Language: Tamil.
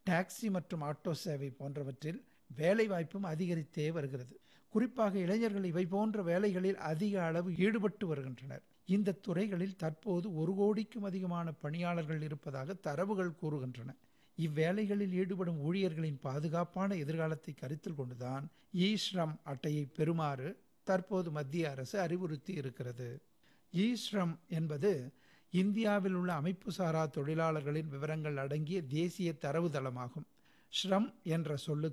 டாக்ஸி மற்றும் ஆட்டோ சேவை போன்றவற்றில் வேலைவாய்ப்பும் அதிகரித்தே வருகிறது குறிப்பாக இளைஞர்கள் இவை போன்ற வேலைகளில் அதிக அளவு ஈடுபட்டு வருகின்றனர் இந்த துறைகளில் தற்போது ஒரு கோடிக்கும் அதிகமான பணியாளர்கள் இருப்பதாக தரவுகள் கூறுகின்றன இவ்வேலைகளில் ஈடுபடும் ஊழியர்களின் பாதுகாப்பான எதிர்காலத்தை கருத்தில் கொண்டுதான் இ ஸ்ரம் அட்டையை பெறுமாறு தற்போது மத்திய அரசு அறிவுறுத்தி இருக்கிறது இ ஸ்ரம் என்பது இந்தியாவில் உள்ள அமைப்பு சாரா தொழிலாளர்களின் விவரங்கள் அடங்கிய தேசிய தரவுதளமாகும் ஸ்ரம் என்ற சொல்லுக்கு